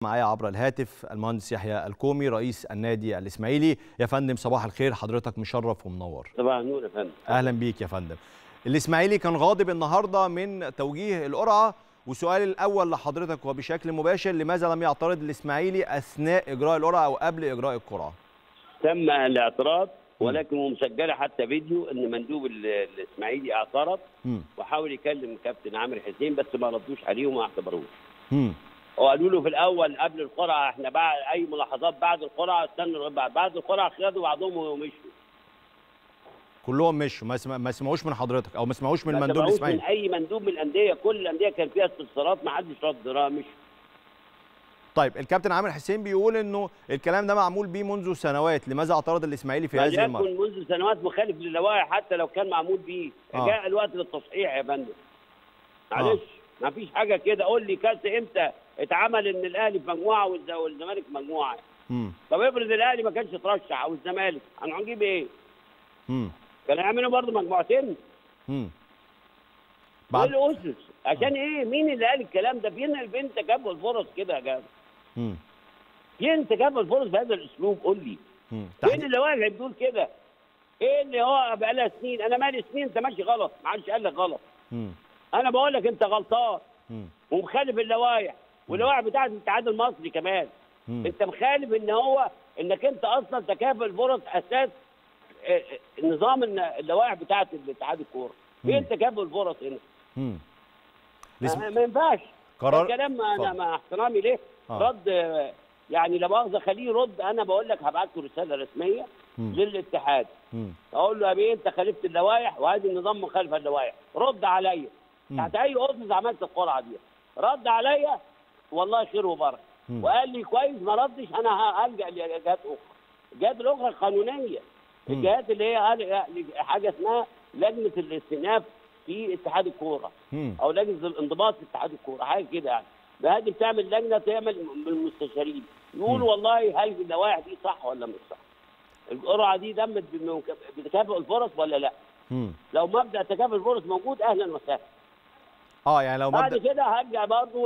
معايا عبر الهاتف المهندس يحيى الكومي رئيس النادي الاسماعيلي يا فندم صباح الخير حضرتك مشرف ومنور صباح النور يا فندم اهلا بيك يا فندم الاسماعيلي كان غاضب النهارده من توجيه القرعه وسؤالي الاول لحضرتك وبشكل مباشر لماذا لم يعترض الاسماعيلي اثناء اجراء القرعه او قبل اجراء القرعه تم الاعتراض ولكن ومسجله حتى فيديو ان مندوب ال- الاسماعيلي اعترض مم. وحاول يكلم كابتن عامر حسين بس ما ردوش عليه وما اعتبروش مم. وقالوا له في الاول قبل القرعه احنا بعد اي ملاحظات بعد القرعه استنوا بعد بعد القرعه خدوا بعضهم ومشوا كلهم مشوا ما سمع- ما سمعوش من حضرتك او ما سمعوش من ما المندوب تبعوش من الاسماعيلي اي مندوب من الانديه كل الانديه كان فيها استفسارات ما حدش رد را- مشوا طيب الكابتن عامر حسين بيقول انه الكلام ده معمول بيه منذ سنوات لماذا اعترض الاسماعيلي في هذه المره وليكن منذ سنوات مخالف للوائح حتى لو كان معمول بيه آه. جاء الوقت للتصحيح يا فندم معلش ما فيش حاجه كده قول لي كاس امتى اتعمل ان الاهلي في مجموعه والز- والزمالك في مجموعه مم. طب افرض الاهلي ما كانش ترشح او الزمالك هنجيب ايه؟ مم. كان هيعملوا برضه مجموعتين مم. بعد بعد الاسس عشان ايه؟ مين اللي قال الكلام ده؟ فين فين تكافؤ الفرص كده يا جماعه؟ مم. فين تكافؤ الفرص بهذا الاسلوب؟ قول لي مم. فين تحديد- اللوائح اللي بتقول كده؟ ايه اللي هو بقى لها سنين؟ انا مالي سنين انت ماشي غلط، ما حدش قال لك غلط. مم. انا بقول لك انت غلطان مم. ومخالف اللوائح واللوائح بتاعت الاتحاد المصري كمان مم. انت مخالف ان هو انك انت اصلا تكافؤ الفرص اساس اه، اه، نظام الن- اللوائح بتاعت الاتحاد الكوره فين مم. تكافؤ الفرص هنا؟ مم. ما الاسم- ما ينفعش قرار ده كلام انا اتفضل. مع احترامي ليه آه. رد اه، يعني لا مؤاخذه خليه يرد انا بقول لك هبعت له رساله رسميه مم. للاتحاد مم. اقول له يا بيه انت خالفت اللوائح وهذه النظام مخالفه اللوائح رد عليا مم. تحت اي اسس عملت القرعه دي رد عليا والله خير وبركه مم. وقال لي كويس ما ردش انا ه- هلجا لجهات اخرى الجهات الاخرى القانونيه مم. الجهات اللي هي قال- حاجه اسمها لجنه الاستئناف في اتحاد الكوره مم. او لجنه الانضباط في اتحاد الكوره حاجه كده يعني هذه بتعمل لجنه تعمل من المستشارين يقولوا والله هل اللوائح دي صح ولا مش صح القرعه دي دمت بم- بتكافؤ الفرص ولا لا مم. لو مبدا تكافؤ الفرص موجود اهلا وسهلا اه يعني لو بعد مبدا كده هرجع برضه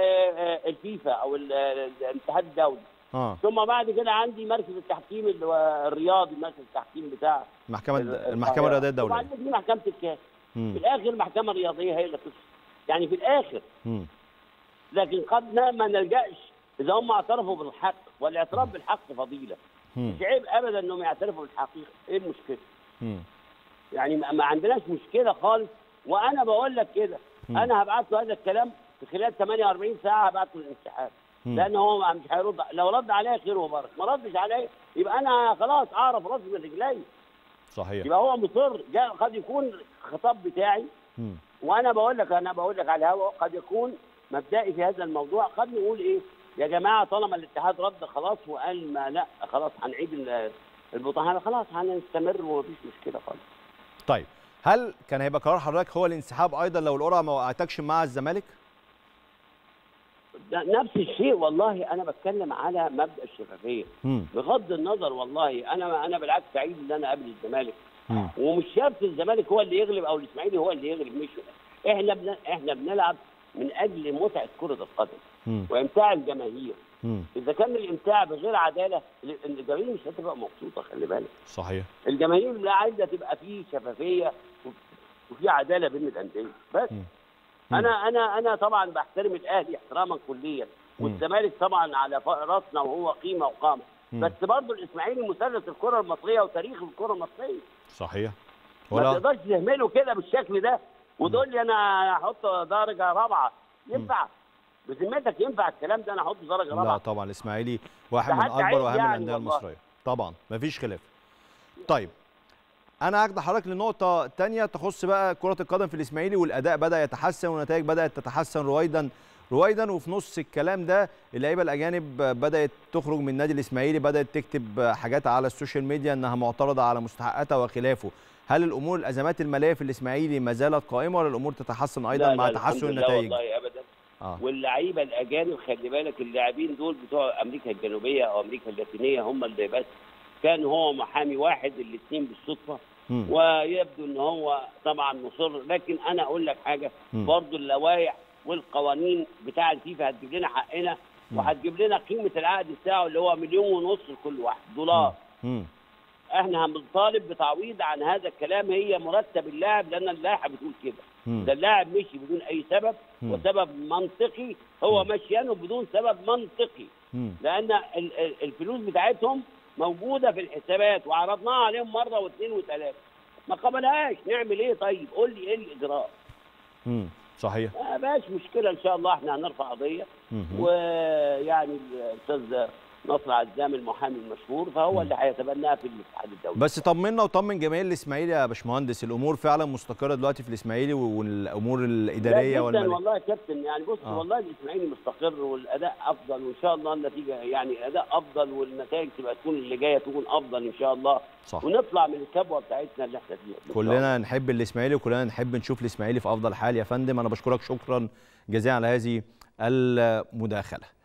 للفيفا او ال- ال- الاتحاد الدولي اه ثم بعد كده عندي مركز التحكيم اللي هو الرياضي مركز التحكيم بتاع المحكمه ال- المحكمه الرياضيه الدوليه وبعدين في محكمه الكاس مم. في الاخر المحكمه الرياضيه هي اللي تفصل يعني في الاخر مم. لكن قد ما ما نلجاش اذا هم اعترفوا بالحق والاعتراف بالحق فضيله مم. مش عيب ابدا انهم يعترفوا بالحقيقه ايه المشكله؟ مم. يعني ما ما عندناش مشكله خالص وانا بقول لك كده مم. انا هبعت له هذا الكلام في خلال 48 ساعه هبعت له الانسحاب مم. لان هو ما- مش هيرد لو رد عليا خير وبركه ما ردش عليا يبقى انا خلاص اعرف راسي من رجلي صحيح يبقى هو مصر جاء قد يكون الخطاب بتاعي مم. وانا بقول لك انا بقول لك على الهواء قد يكون مبدئي في هذا الموضوع قد نقول ايه يا جماعه طالما الاتحاد رد خلاص وقال ما لا خلاص هنعيد ال- البطاقه خلاص هنستمر ومفيش مشكله خالص طيب هل كان هيبقى قرار حضرتك هو الانسحاب ايضا لو القرعه ما وقعتكش مع الزمالك؟ ده نفس الشيء والله انا بتكلم على مبدا الشفافيه مم. بغض النظر والله انا انا بالعكس سعيد ان انا قابل الزمالك مم. ومش شرط الزمالك هو اللي يغلب او الاسماعيلي هو اللي يغلب مش احنا بن... احنا بنلعب من اجل متعه كره القدم مم. وامتاع الجماهير مم. اذا كان الامتاع بغير عداله الجماهير مش هتبقى مبسوطه خلي بالك صحيح الجماهير لا عايزه تبقى فيه شفافيه وفي عداله بين الانديه بس مم. انا انا انا طبعا بحترم الاهلي احتراما كليا مم. والزمالك طبعا على ف- راسنا وهو قيمه وقامه مم. بس برضه الاسماعيلي مثلث الكره المصريه وتاريخ الكره المصريه صحيح ما ولا تقدرش تهمله كده بالشكل ده وتقول لي انا هحط درجه رابعه ينفع بذمتك ينفع الكلام ده انا احط درجه لا رابعه طبعا الاسماعيلي واحد ده من حتى اكبر عيب واهم يعني الانديه والله. المصريه طبعا مفيش خلاف طيب انا هاخد حضرتك لنقطه تانية تخص بقى كره القدم في الاسماعيلي والاداء بدا يتحسن والنتائج بدات تتحسن رويدا رويدا وفي نص الكلام ده اللعيبه الاجانب بدات تخرج من النادي الاسماعيلي بدات تكتب حاجات على السوشيال ميديا انها معترضه على مستحقاتها وخلافه هل الامور الازمات الماليه في الاسماعيلي ما زالت قائمه ولا الامور تتحسن ايضا لا مع لا تحسن الحمد لله النتائج والله ابدا اه واللعيبه الاجانب خلي بالك اللاعبين دول بتوع امريكا الجنوبيه او امريكا اللاتينيه هم اللي بس كان هو محامي واحد الاثنين بالصدفه مم. ويبدو ان هو طبعا مصر لكن انا اقول لك حاجه مم. برضو اللوائح والقوانين بتاع الفيفا هتجيب لنا حقنا وهتجيب لنا قيمه العقد بتاعه اللي هو مليون ونص لكل واحد دولار مم. احنا هنطالب بتعويض عن هذا الكلام هي مرتب اللاعب لان اللائحه بتقول كده مم. ده اللاعب مشي بدون اي سبب مم. وسبب منطقي هو مشيانه بدون سبب منطقي مم. لان ال- ال- الفلوس بتاعتهم موجوده في الحسابات وعرضناها عليهم مره واثنين وثلاثه ما قبلهاش نعمل ايه طيب قول لي ايه الاجراء مم. صحيح ما بقاش مشكله ان شاء الله احنا هنرفع قضيه مم. ويعني الاستاذ نصر عزام المحامي المشهور فهو اللي هيتبناها في الاتحاد الدولي بس طمنا وطمن جماهير الاسماعيلي يا باشمهندس الامور فعلا مستقره دلوقتي في الاسماعيلي والامور لا الاداريه جدا والماليه والله يا كابتن يعني بص آه. والله الاسماعيلي مستقر والاداء افضل وان شاء الله النتيجه يعني الاداء افضل والنتائج تبقى تكون اللي جايه تكون افضل ان شاء الله صح ونطلع من الكبوه بتاعتنا اللي احنا فيها إن شاء الله. كلنا نحب الاسماعيلي وكلنا نحب نشوف الاسماعيلي في افضل حال يا فندم انا بشكرك شكرا جزيلا على هذه المداخله